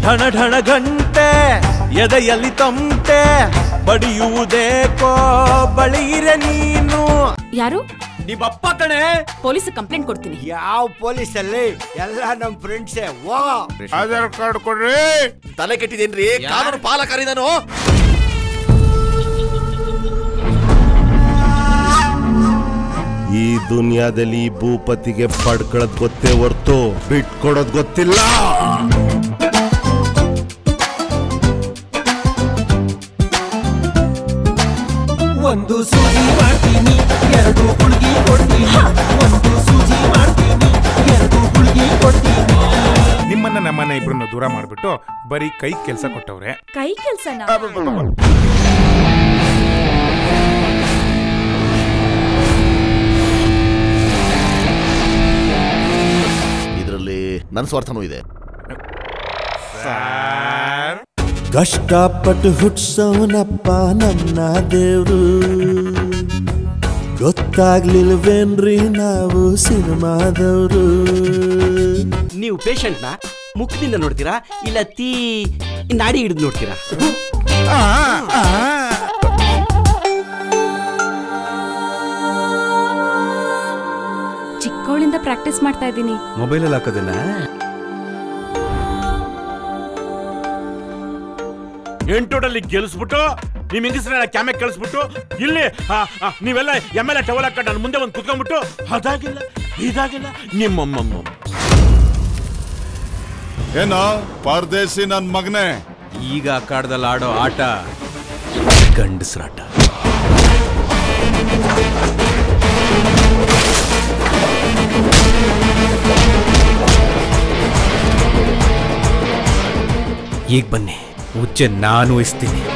ಢಣ ಢಣ ಗಂಟೆ ಎದೆಯಲ್ಲಿ ತಮಟೆ ಬಡಿಯುವುದೇಕೋ ಬಳಿಯಿರೆ ನೀನು ಯಾರು ನಿಮ್ಮಪ್ಪ ಕಣೆ ಪೊಲೀಸ್ ಕಂಪ್ಲೇಂಟ್ ಕೊಡ್ತೀನಿ ಯಾವ ಪೊಲೀಸ್ ಅಲ್ಲಿ ಎಲ್ಲ ನಮ್ ಫ್ರೆಂಡ್ಸೇ ಹೋಗೋ ಆಧಾರ್ ಕಾರ್ಡ್ ಕೊಡ್ರಿ ತಲೆ ಕೆಟ್ಟಿದೇನ್ರಿ ಕಾನೂನು ಪಾಲಕರಿ ನಾನು ಈ ದುನಿಯಾದಲ್ಲಿ ಈ ಭೂಪತಿಗೆ ಪಡ್ಕೊಳ್ಳೋದ್ ಗೊತ್ತೇ ಹೊರ್ತು ಬಿಟ್ಕೊಡೋದ್ ಗೊತ್ತಿಲ್ಲ ಒಂದು ಸೂಜಿ ಮಾಡ್ತೀನಿ ಎರಡು ಹುಡುಗಿ ಕೊಡ್ತೀನಿ ಒಂದು ಸೂಜಿ ಮಾಡ್ತೀನಿ ಎರಡು ಹುಡುಗಿ ಕೊಡ್ತೀನಿ ನಿಮ್ಮನ್ನ ನಮ್ಮನ್ನ ಇಬ್ರನ್ನ ದೂರ ಮಾಡ್ಬಿಟ್ಟು ಬರೀ ಕೈ ಕೆಲಸ ಕೊಟ್ಟವ್ರೆ ಕೈ ಕೆಲ್ಸನ ಇದರಲ್ಲಿ ನನ್ನ ಸ್ವಾರ್ಥನೂ ಇದೆ ಕಷ್ಟಪಟ್ಟು ಹುಟ್ಸೋನಪ್ಪ ನನ್ನ ದೇವ್ರು ಗೊತ್ತಾಗ್ಲಿಲ್ವೇನ್ರಿ ನಾವು ಸಿನಿಮಾದವ್ರು ನೀವು ಪೇಷಂಟ್ನ ಮುಖದಿಂದ ನೋಡ್ತೀರಾ ಇಲ್ಲ ತೀ ನಾಡಿ ಹಿಡಿದು ನೋಡ್ತೀರಾ ಚಿಕ್ಕವಳಿಂದ ಪ್ರಾಕ್ಟೀಸ್ ಮಾಡ್ತಾ ಇದ್ದೀನಿ ಮೊಬೈಲಲ್ಲಿ ಹಾಕೋದನ್ನ ಎಂಟೋಟಲ್ಲಿ ಗೆಲ್ಸ್ಬಿಟ್ಟು ನಿಮ್ ಹೆಂಗಸ್ರನ್ನ ಕ್ಯಾಮೆ ಕಳಿಸ್ಬಿಟ್ಟು ಇಲ್ಲಿ ಆ, ಆ, ನೀವೆಲ್ಲ ಎಮ್ ಎಲ್ ಎ ಟವಲ್ ಹಾಕೊಂಡು ನನ್ನ ಮುಂದೆ ಒಂದು ಕುತ್ಕೊಂಡ್ಬಿಟ್ಟು ಅದಾಗಿಲ್ಲ ಇದಾಗಿಲ್ಲ ನಿಮ್ಮಮ್ಮಮ್ಮ ಏನೋ ಪರದೇಸಿ ನನ್ ಮಗನೇ ಈಗ ಅಖಾಡದಲ್ಲಿ ಆಡೋ ಆಟ ಗಂಡಸ್ರಾಟ ಈಗ ಬನ್ನಿ ಉಚ್ಚೆ ನಾನು ವಹಿಸ್ತೀನಿ